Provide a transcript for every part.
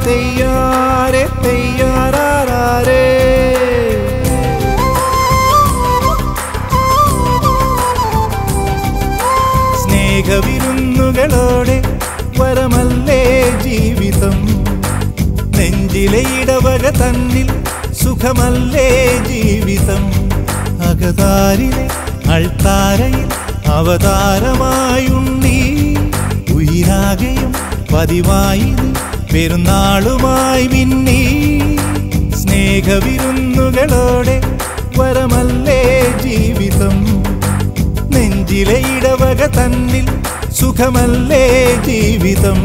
തെയ്യാരെ തെയ്യാറാരേ സ്നേഹവിരുന്നുകളോടെ വരമല്ലേ ജീവിതം നെഞ്ചിലെ ഇടവക തന്നിൽ സുഖമല്ലേ ജീവിതം അകതാരിലെ അൾത്താരയിൽ അവതാരമായുണ്ണീ ഉയിരാകയും പതിവായി നീ പെരുന്നാളുമായി മിന്നീ സ്നേഹവിരുന്നുകളോടെ വരമല്ലേ ജീവിതം നെഞ്ചിലെ ഇടവക തന്നിൽ സുഖമല്ലേ ജീവിതം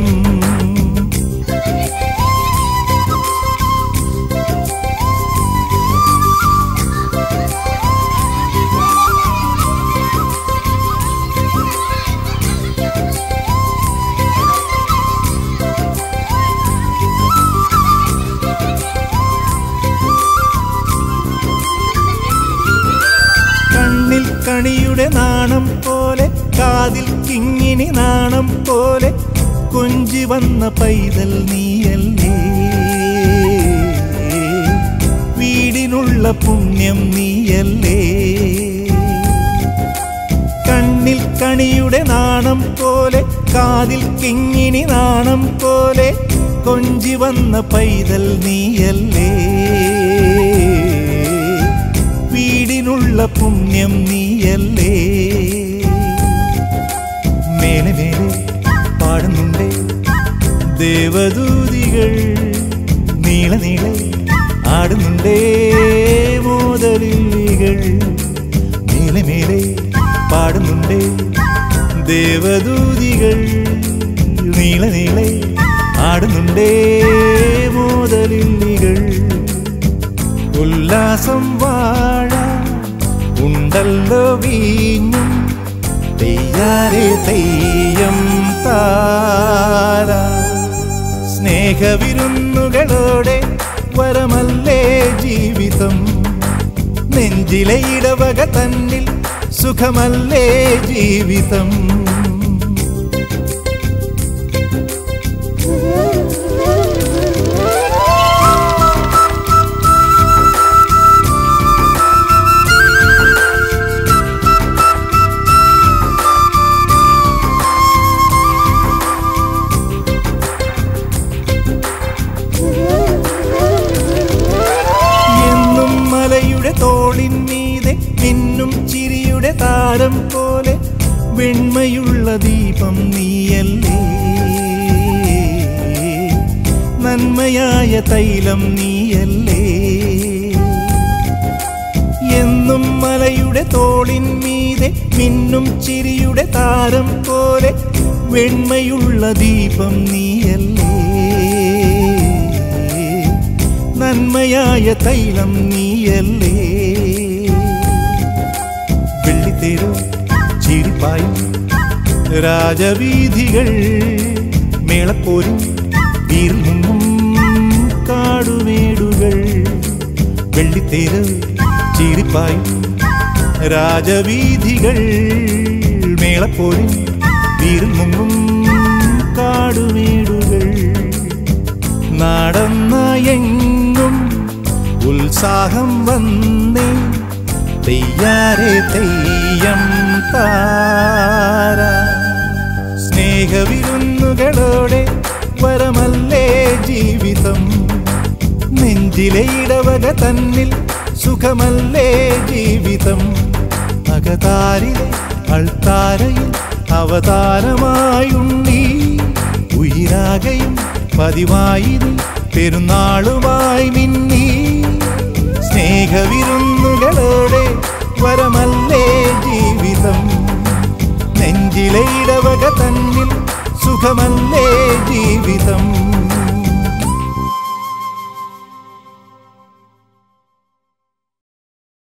കണ്ണിൽ കണിയുടെ നാണം പോലെ കാതിൽ കിങ്ങിണി നാണം പോലെ കൊഞ്ചി വന്ന പൈതൽ നീയല്ലേ വീടിനുള്ള പുണ്യം നീയല്ലേ കണ്ണിൽ കണിയുടെ നാണം പോലെ കാതിൽ കിങ്ങിണി നാണം പോലെ കൊഞ്ചി വന്ന പൈതൽ നീയല്ലേ വീടിനുള്ള പുണ്യം നീയല്ലേ മേലെ മേലെ പാടുന്നുണ്ടേ ദേവദൂതികൾ നീള നീളെ ആടുന്നുണ്ടേ മോദലില്ലികൾ മേലെ മേലെ പാടുന്നുണ്ടേ ദേവദൂതികൾ നീള നീളെ ആടുന്നുണ്ടേ മോദലില്ലികൾ ഉല്ലാസം വാഴ ഉണ്ടല്ലോ വീഞ്ഞും തെയ്യാരെ തെയ്യം താര സ്നേഹവിരുന്നുകളോടെ വരമല്ലേ ജീവിതം നെഞ്ചിലെ ഇടവക തന്നിൽ സുഖമല്ലേ ജീവിതം എന്നും മലയുടെ തോളിൻ മീതെ മിന്നും ചിരിയുടെ താരം പോലെ വെണ്മയുള്ള ദീപം നീയല്ലേ നന്മയായ തൈലം നീയല്ലേ എന്നും മലയുടെ തോളിൻ മീതെ മിന്നും ചിരിയുടെ താരം പോലെ വെണ്മയുള്ള ദീപം നീയല്ലേ നന്മയായ തൈലം നീയല്ലേ വെള്ളിത്തേരോ ചിരിപ്പായും രാജവീഥികൾ മേളപ്പോരും വീറിൽ നിന്നും കാടുമേടുകൾ വെള്ളിത്തേര് ചിരിപ്പായും രാജവീഥികൾ മേളപ്പോരും വീറിൽ നിന്നും കാടുമേടുകൾ നടന്ന എങ്ങും ഉത്സാഹം വന്നേ തെയ്യാരെ തെയ്യം താര സ്നേഹവിരുന്നുകളോടെ വരമല്ലേ ജീവിതം നെഞ്ചിലെ ഇടവക തന്നിൽ സുഖമല്ലേ ജീവിതം അകതാരിലെ അൾത്താരയിൽ അവതാരമായുണ്ണീ ഉയിരാകയും പതിവായി നീ പെരുന്നാളുമായി മിന്നി സ്നേഹവിരുന്നുകളോടെ വരമല്ലേ ജീവിതം നെഞ്ചിലെ ഇടവക തന്നിൽ സുഖമല്ലേ